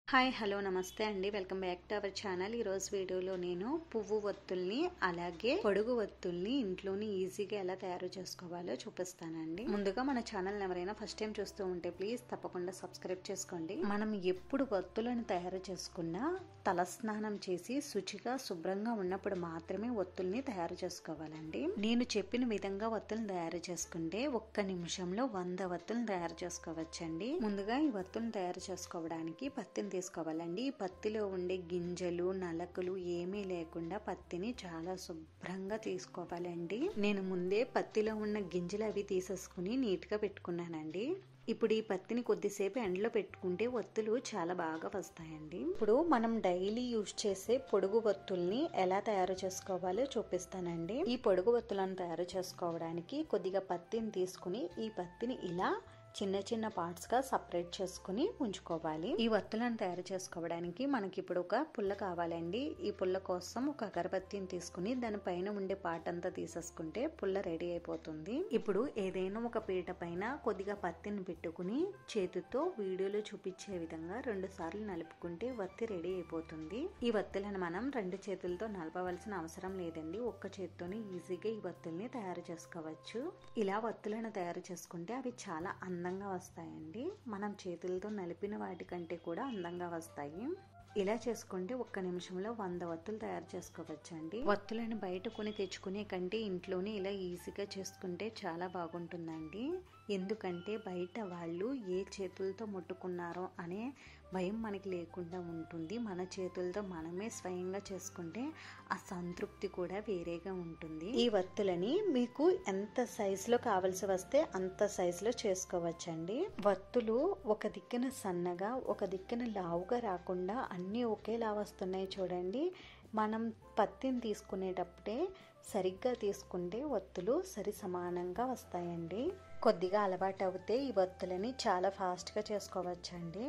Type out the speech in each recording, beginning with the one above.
hi hello namaste అండి welcome back to our channel ఈరోజు వీడియోలో నేను పువ్వు ఒత్తుల్ని అలాగే పొడుగు ఒత్తుల్ని ఇంట్లోని ఈజీగా ఎలా తయారు చేసుకోవాలో చూపిస్తానండి ముందుగా మన ఛానల్ ఎవరైనా ఫస్ట్ టైం చూస్తూ ఉంటే ప్లీజ్ తప్పకుండా సబ్స్క్రైబ్ చేసుకోండి మనం ఎప్పుడు ఒత్తులను తయారు చేసుకున్నా తలస్నానం చేసి శుచిగా శుభ్రంగా ఉన్నప్పుడు మాత్రమే ఒత్తుల్ని తయారు చేసుకోవాలండి నేను చెప్పిన విధంగా ఒత్తులను తయారు చేసుకుంటే ఒక్క నిమిషంలో వంద ఒత్తులను తయారు చేసుకోవచ్చండి ముందుగా ఈ ఒత్తులను తయారు చేసుకోవడానికి పత్తిని తీసుకోవాలండి ఈ పత్తిలో ఉండే గింజలు నలకలు ఏమీ లేకుండా పత్తిని చాలా శుభ్రంగా తీసుకోవాలండి నేను ముందే పత్తిలో ఉన్న గింజలు అవి తీసేసుకుని నీట్గా పెట్టుకున్నానండి ఇప్పుడు ఈ పత్తిని కొద్దిసేపు ఎండలో పెట్టుకుంటే ఒత్తులు చాలా బాగా వస్తాయండి ఇప్పుడు మనం డైలీ యూజ్ చేసే పొడుగు ఒత్తుల్ని ఎలా తయారు చేసుకోవాలో చూపిస్తానండి ఈ పొడుగు ఒత్తులను తయారు చేసుకోవడానికి కొద్దిగా పత్తిని తీసుకుని ఈ పత్తిని ఇలా చిన్న చిన్న పార్ట్స్ గా సపరేట్ చేసుకుని ఉంచుకోవాలి ఈ వత్తులను తయారు చేసుకోవడానికి మనకి ఇప్పుడు ఒక పుల్ల కావాలండి ఈ పుల్ల కోసం ఒక అగరబత్తిని తీసుకుని దాని పైన ఉండే పార్ట్ అంతా తీసేసుకుంటే పుల్ల రెడీ అయిపోతుంది ఇప్పుడు ఏదైనా ఒక పీట పైన కొద్దిగా పత్తిని పెట్టుకుని చేతితో వీడియోలో చూపించే విధంగా రెండు సార్లు నలుపుకుంటే వత్తి రెడీ అయిపోతుంది ఈ వత్తులను మనం రెండు చేతులతో నలపవలసిన అవసరం లేదండి ఒక్క చేతితోనే ఈజీగా ఈ వత్తుల్ని తయారు చేసుకోవచ్చు ఇలా వత్తులను తయారు చేసుకుంటే అవి చాలా అందంగా వస్తాయండి మనం చేతులతో నలిపిన వాటికంటే కూడా అందంగా వస్తాయి ఇలా చేసుకుంటే ఒక్క నిమిషంలో వంద వత్తులు తయారు చేసుకోవచ్చండి వత్తులను బయట కొని తెచ్చుకునే కంటే ఇంట్లోనే ఇలా ఈజీగా చేసుకుంటే చాలా బాగుంటుందండి ఎందుకంటే బయట వాళ్ళు ఏ చేతులతో ముట్టుకున్నారో అనే భయం మనకి లేకుండా ఉంటుంది మన చేతులతో మనమే స్వయంగా చేసుకుంటే ఆ సంతృప్తి కూడా వేరేగా ఉంటుంది ఈ వత్తులని మీకు ఎంత సైజులో కావలసి వస్తే అంత సైజులో చేసుకోవచ్చండి వత్తులు ఒక దిక్కున సన్నగా ఒక దిక్కున లావుగా రాకుండా అన్నీ ఒకేలా వస్తున్నాయి చూడండి మనం పత్తిని తీసుకునేటప్పుడే సరిగ్గా తీసుకుంటే ఒత్తులు సరి సమానంగా వస్తాయండి కొద్దిగా అలవాటు అవుతే ఈ ఒత్తులని చాలా ఫాస్ట్గా చేసుకోవచ్చండి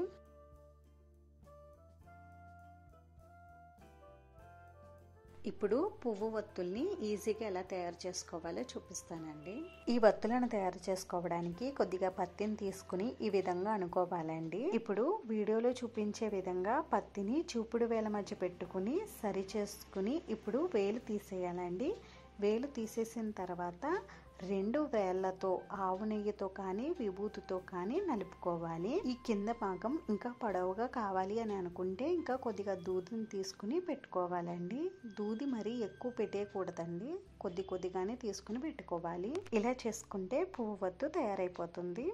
ఇప్పుడు పువ్వు ఒత్తుల్ని ఈజీగా ఎలా తయారు చేసుకోవాలో చూపిస్తానండి ఈ ఒత్తులను తయారు చేసుకోవడానికి కొద్దిగా పత్తిని తీసుకుని ఈ విధంగా అనుకోవాలండి ఇప్పుడు వీడియోలో చూపించే విధంగా పత్తిని చూపుడు వేల మధ్య పెట్టుకుని సరి చేసుకుని ఇప్పుడు వేలు తీసేయాలండి వేలు తీసేసిన తర్వాత రెండు వేళ్లతో ఆవు నెయ్యితో కానీ విభూతితో కానీ నలుపుకోవాలి ఈ కింద భాగం ఇంకా పొడవుగా కావాలి అని అనుకుంటే ఇంకా కొద్దిగా దూదిని తీసుకుని పెట్టుకోవాలండి దూది మరీ ఎక్కువ పెట్టేయకూడదండి కొద్ది కొద్దిగానే తీసుకుని పెట్టుకోవాలి ఇలా చేసుకుంటే పువ్వు వత్తు తయారైపోతుంది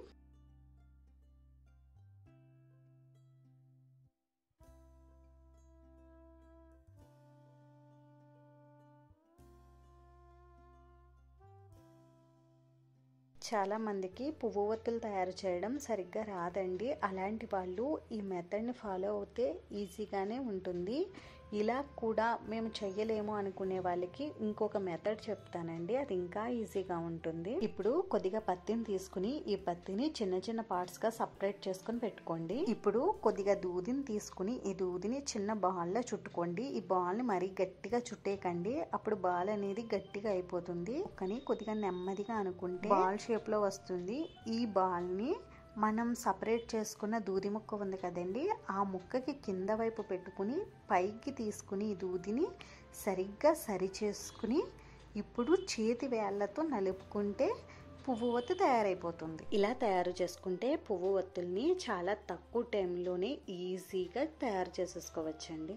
చాలా మందికి పువ్వు ఒత్తులు తయారు చేయడం సరిగ్గా రాదండి అలాంటి వాళ్ళు ఈ మెథడ్ని ఫాలో అవుతే ఈజీగానే ఉంటుంది ఇలా కూడా మేము చెయ్యలేము అనుకునే వాళ్ళకి ఇంకొక మెథడ్ చెప్తానండి అది ఇంకా ఈజీగా ఉంటుంది ఇప్పుడు కొద్దిగా పత్తిని తీసుకుని ఈ పత్తిని చిన్న చిన్న పార్ట్స్ గా సపరేట్ చేసుకుని పెట్టుకోండి ఇప్పుడు కొద్దిగా దూదిని తీసుకుని ఈ దూదిని చిన్న బాల్ లో చుట్టుకోండి ఈ బాల్ ని మరీ గట్టిగా చుట్టేకండి అప్పుడు బాల్ అనేది గట్టిగా అయిపోతుంది కానీ కొద్దిగా నెమ్మదిగా అనుకుంటే బాల్ షేప్ లో వస్తుంది ఈ బాల్ ని మనం సపరేట్ చేసుకున్న దూది ముక్క ఉంది కదండి ఆ ముక్కకి కింద వైపు పెట్టుకుని పైకి తీసుకుని ఈ దూదిని సరిగ్గా సరి చేసుకుని ఇప్పుడు చేతి వేళ్లతో నలుపుకుంటే పువ్వు ఒత్తు తయారైపోతుంది ఇలా తయారు చేసుకుంటే పువ్వు ఒత్తుల్ని చాలా తక్కువ టైంలోనే ఈజీగా తయారు చేసేసుకోవచ్చండి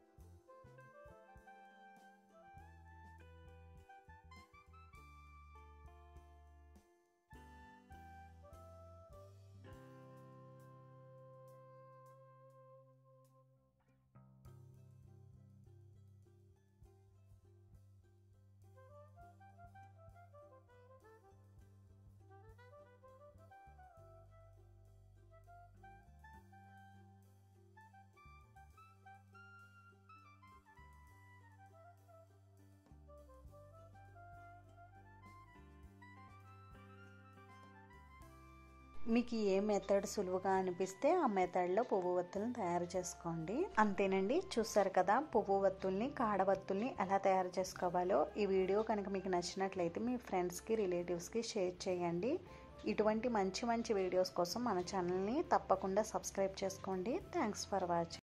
మీకు ఏ మెథడ్ సులువుగా అనిపిస్తే ఆ మెథడ్లో పువ్వు వత్తులను తయారు చేసుకోండి అంతేనండి చూసారు కదా పువ్వు వత్తుల్ని కాడ వత్తుల్ని ఎలా తయారు చేసుకోవాలో ఈ వీడియో కనుక మీకు నచ్చినట్లయితే మీ ఫ్రెండ్స్కి రిలేటివ్స్కి షేర్ చేయండి ఇటువంటి మంచి మంచి వీడియోస్ కోసం మన ఛానల్ని తప్పకుండా సబ్స్క్రైబ్ చేసుకోండి థ్యాంక్స్ ఫర్ వాచింగ్